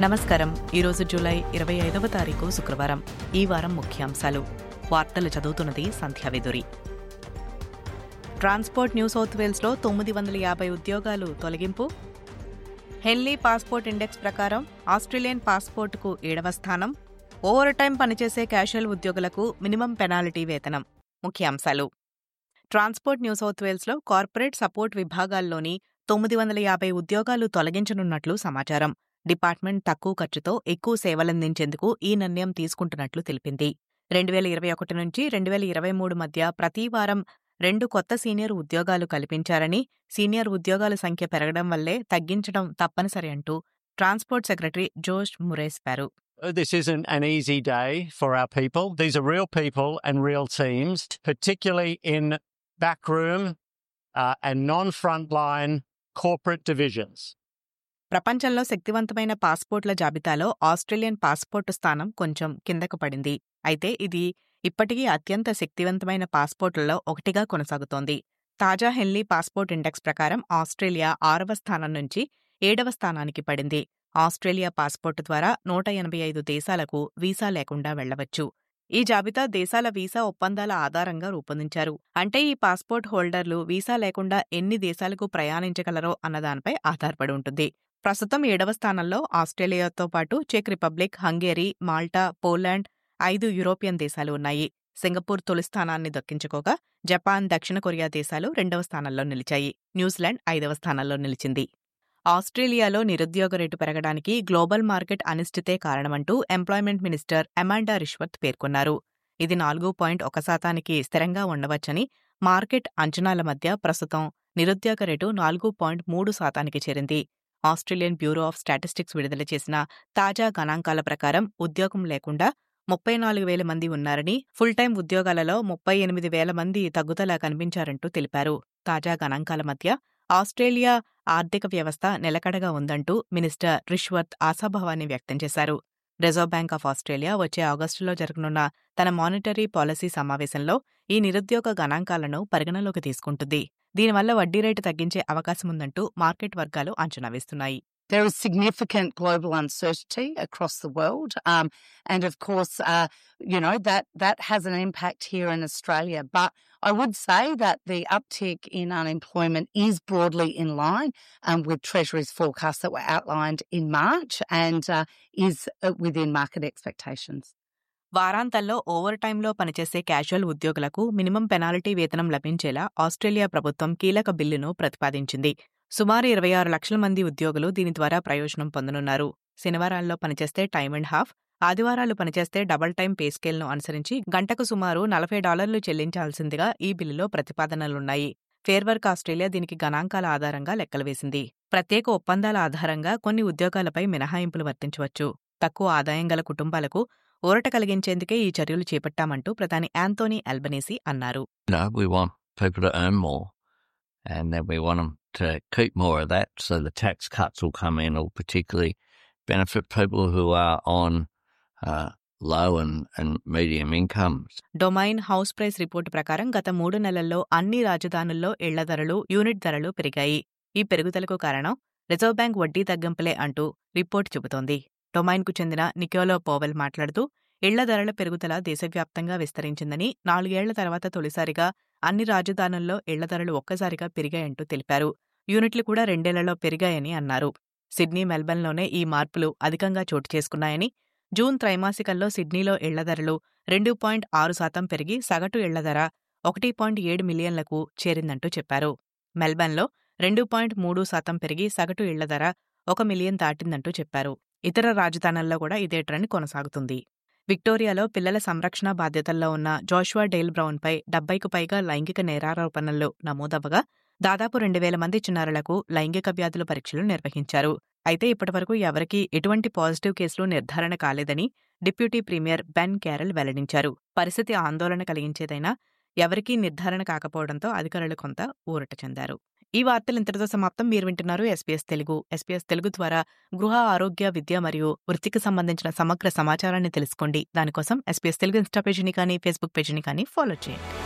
నమస్కారం ఈరోజు జూలై ఇరవై ఐదవ తారీఖు శుక్రవారం ఈ వారం ముఖ్యాంశాలు వార్తలు చదువుతున్నది సంధ్యావేదురి ట్రాన్స్పోర్ట్ న్యూ సౌత్ వేల్స్లో తొమ్మిది వందల యాభై ఉద్యోగాలు తొలగింపు హెన్లీ పాస్పోర్ట్ ఇండెక్స్ ప్రకారం ఆస్ట్రేలియన్ పాస్పోర్టుకు ఏడవ స్థానం ఓవర్ టైం పనిచేసే క్యాషువల్ ఉద్యోగులకు మినిమం పెనాల్టీ వేతనం ముఖ్యాంశాలు ట్రాన్స్పోర్ట్ న్యూ సౌత్ వేల్స్లో కార్పొరేట్ సపోర్ట్ విభాగాల్లోని తొమ్మిది వందల యాభై ఉద్యోగాలు తొలగించనున్నట్లు సమాచారం డిపార్ట్మెంట్ తక్కువ ఖర్చుతో ఎక్కువ సేవలందించేందుకు ఈ నిర్ణయం తీసుకుంటున్నట్లు తెలిపింది రెండు వేల ఇరవై ఒకటి నుంచి రెండు వేల ఇరవై మూడు మధ్య ప్రతి వారం రెండు కొత్త సీనియర్ ఉద్యోగాలు కల్పించారని సీనియర్ ఉద్యోగాల సంఖ్య పెరగడం వల్లే తగ్గించడం తప్పనిసరి అంటూ ట్రాన్స్పోర్ట్ సెక్రటరీ జోష్ మురేస్ పారు This isn't an easy day for our people. These are real people and real teams, particularly in backroom uh, and non frontline corporate divisions. ప్రపంచంలో శక్తివంతమైన పాస్పోర్ట్ల జాబితాలో ఆస్ట్రేలియన్ పాస్పోర్టు స్థానం కొంచెం కిందకు పడింది అయితే ఇది ఇప్పటికీ అత్యంత శక్తివంతమైన పాస్పోర్ట్లలో ఒకటిగా కొనసాగుతోంది తాజా హెన్లీ పాస్పోర్ట్ ఇండెక్స్ ప్రకారం ఆస్ట్రేలియా ఆరవ స్థానం నుంచి ఏడవ స్థానానికి పడింది ఆస్ట్రేలియా పాస్పోర్టు ద్వారా నూట ఎనభై ఐదు దేశాలకు వీసా లేకుండా వెళ్లవచ్చు ఈ జాబితా దేశాల వీసా ఒప్పందాల ఆధారంగా రూపొందించారు అంటే ఈ పాస్పోర్ట్ హోల్డర్లు వీసా లేకుండా ఎన్ని దేశాలకు ప్రయాణించగలరో అన్నదానిపై ఆధారపడి ఉంటుంది ప్రస్తుతం ఏడవ స్థానంలో ఆస్ట్రేలియాతో పాటు చెక్ రిపబ్లిక్ హంగేరీ మాల్టా పోలాండ్ ఐదు యూరోపియన్ దేశాలు ఉన్నాయి సింగపూర్ తొలి స్థానాన్ని దక్కించుకోగా జపాన్ దక్షిణ కొరియా దేశాలు రెండవ స్థానంలో నిలిచాయి న్యూజిలాండ్ ఐదవ స్థానంలో నిలిచింది ఆస్ట్రేలియాలో నిరుద్యోగ రేటు పెరగడానికి గ్లోబల్ మార్కెట్ అనిశ్చితే కారణమంటూ ఎంప్లాయ్మెంట్ మినిస్టర్ అమాండా రిష్వర్త్ పేర్కొన్నారు ఇది నాలుగు పాయింట్ ఒక శాతానికి స్థిరంగా ఉండవచ్చని మార్కెట్ అంచనాల మధ్య ప్రస్తుతం నిరుద్యోగ రేటు నాలుగు పాయింట్ మూడు శాతానికి చేరింది ఆస్ట్రేలియన్ బ్యూరో ఆఫ్ స్టాటిస్టిక్స్ విడుదల చేసిన తాజా గణాంకాల ప్రకారం ఉద్యోగం లేకుండా ముప్పై నాలుగు వేల మంది ఉన్నారని ఫుల్ టైం ఉద్యోగాలలో ముప్పై ఎనిమిది వేల మంది తగ్గుదల కనిపించారంటూ తెలిపారు తాజా గణాంకాల మధ్య ఆస్ట్రేలియా ఆర్థిక వ్యవస్థ నిలకడగా ఉందంటూ మినిస్టర్ రిష్వర్త్ ఆశాభావాన్ని వ్యక్తం చేశారు రిజర్వ్ బ్యాంక్ ఆఫ్ ఆస్ట్రేలియా వచ్చే ఆగస్టులో జరగనున్న తన మానిటరీ పాలసీ సమావేశంలో ఈ నిరుద్యోగ గణాంకాలను పరిగణలోకి తీసుకుంటుంది దీనివల్ల వడ్డీ రేటు తగ్గించే అవకాశముందంటూ మార్కెట్ వర్గాలు అంచనా వేస్తున్నాయి There is significant global uncertainty across the world, um, and of course, uh, you know that that has an impact here in Australia. But I would say that the uptick in unemployment is broadly in line um, with Treasury's forecasts that were outlined in March and uh, is uh, within market expectations. వారాంతంలో over టైంలో పనిచేసే casual ఉద్యోగులకు minimum penalty వేతనం లభించేలా Australia ప్రభుత్వం కీలక బిల్లును ప్రతిపాదించింది సుమారు ఇరవై ఆరు లక్షల మంది ఉద్యోగులు దీని ద్వారా ప్రయోజనం పొందనున్నారు శనివారాల్లో పనిచేస్తే టైమ్ అండ్ హాఫ్ ఆదివారాలు పనిచేస్తే డబల్ టైం పే స్కేల్ను అనుసరించి గంటకు సుమారు నలభై డాలర్లు చెల్లించాల్సిందిగా ఈ బిల్లులో ప్రతిపాదనలున్నాయి ఫేర్ వర్క్ ఆస్ట్రేలియా దీనికి గణాంకాల ఆధారంగా లెక్కలు వేసింది ప్రత్యేక ఒప్పందాల ఆధారంగా కొన్ని ఉద్యోగాలపై మినహాయింపులు వర్తించవచ్చు తక్కువ ఆదాయం గల కుటుంబాలకు ఊరట కలిగించేందుకే ఈ చర్యలు చేపట్టామంటూ ప్రధాని యాంతోనీ అల్బనీసీ అన్నారు No, we want people to earn more, and then we want them to keep more of that. So the tax cuts will come in, will particularly benefit people who are on uh, low and, and medium incomes. Domain house price report ప్రకారం గత మూడు నెలల్లో అన్ని రాజధానుల్లో ఇళ్ల ధరలు unit ధరలు పెరిగాయి ఈ పెరుగుదలకు కారణం రిజర్వ్ బ్యాంక్ వడ్డీ తగ్గింపులే అంటూ రిపోర్టు చెబుతోంది డొమైన్కు చెందిన నికోలో పోవెల్ మాట్లాడుతూ ఇళ్ల ధరల పెరుగుదల దేశవ్యాప్తంగా విస్తరించిందని నాలుగేళ్ల తర్వాత తొలిసారిగా అన్ని రాజధానుల్లో ఇళ్ల ధరలు ఒక్కసారిగా పెరిగాయంటూ తెలిపారు యూనిట్లు కూడా రెండేళ్లలో పెరిగాయని అన్నారు సిడ్నీ మెల్బర్న్లోనే ఈ మార్పులు అధికంగా చోటు చేసుకున్నాయని జూన్ త్రైమాసికంలో సిడ్నీలో ఇళ్ల ధరలు రెండు పాయింట్ ఆరు శాతం పెరిగి సగటు ఇళ్ల ధర ఒకటి పాయింట్ ఏడు మిలియన్లకు చేరిందంటూ చెప్పారు మెల్బర్న్లో రెండు పాయింట్ మూడు శాతం పెరిగి సగటు ఇళ్ల ధర ఒక మిలియన్ దాటిందంటూ చెప్పారు ఇతర రాజధానుల్లో కూడా ఇదే ట్రెండ్ కొనసాగుతుంది విక్టోరియాలో పిల్లల సంరక్షణ బాధ్యతల్లో ఉన్న జోషువా డేల్ బ్రౌన్పై డెబ్బైకు పైగా లైంగిక నేరారోపణలు నమోదవ్వగా దాదాపు రెండు వేల మంది చిన్నారులకు లైంగిక వ్యాధుల పరీక్షలు నిర్వహించారు అయితే ఇప్పటివరకు ఎవరికీ ఎటువంటి పాజిటివ్ కేసులు నిర్ధారణ కాలేదని డిప్యూటీ ప్రీమియర్ బెన్ క్యారెల్ వెల్లడించారు పరిస్థితి ఆందోళన కలిగించేదైనా ఎవరికీ నిర్ధారణ కాకపోవడంతో అధికారులు కొంత ఊరట చెందారు ఈ వార్తలు ఇంతటితో సమాప్తం మీరు వింటున్నారు ఎస్పీఎస్ తెలుగు ఎస్పీఎస్ తెలుగు ద్వారా గృహ ఆరోగ్య విద్య మరియు వృత్తికి సంబంధించిన సమగ్ర సమాచారాన్ని తెలుసుకోండి దానికోసం ఎస్పీఎస్ తెలుగు ఇన్స్టా పేజీని కానీ ఫేస్బుక్ పేజీని కానీ ఫాలో చేయండి